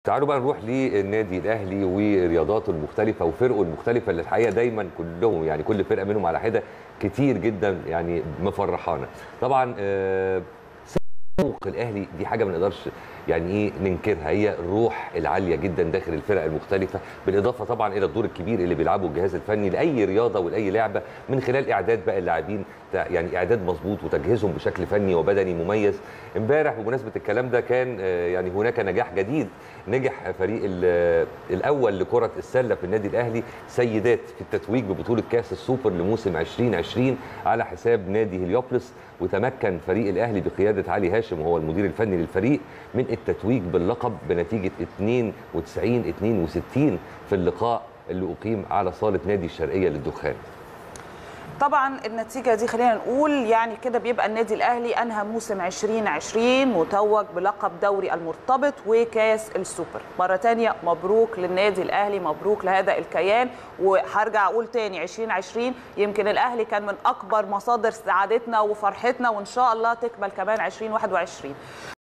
تعالوا بقى نروح للنادي الاهلي ورياضاته المختلفه وفرقه المختلفه اللي الحقيقه دايما كلهم يعني كل فرقه منهم على حده كتير جدا يعني مفرحانا طبعا آه، سوق الاهلي دي حاجه ما نقدرش يعني ايه ننكرها هي الروح العاليه جدا داخل الفرق المختلفه بالاضافه طبعا الى الدور الكبير اللي بيلعبه الجهاز الفني لاي رياضه ولاي لعبه من خلال اعداد بقى اللاعبين تع- يعني اعداد مظبوط وتجهيزهم بشكل فني وبدني مميز امبارح بمناسبه الكلام ده كان آه، يعني هناك نجاح جديد نجح فريق ال- الاول لكره السله في النادي الاهلي سيدات في التتويج ببطوله كاس السوبر لموسم 2020 على حساب نادي هليوبلس وتمكن فريق الاهلي بقياده علي هاشم وهو المدير الفني للفريق من التتويج باللقب بنتيجه 92 62 في اللقاء اللي اقيم على صاله نادي الشرقيه للدخان طبعا النتيجه دي خلينا نقول يعني كده بيبقى النادي الاهلي انهى موسم 2020 متوج بلقب دوري المرتبط وكاس السوبر مره تانية مبروك للنادي الاهلي مبروك لهذا الكيان وهرجع اقول تاني 2020 يمكن الاهلي كان من اكبر مصادر سعادتنا وفرحتنا وان شاء الله تكمل كمان 2021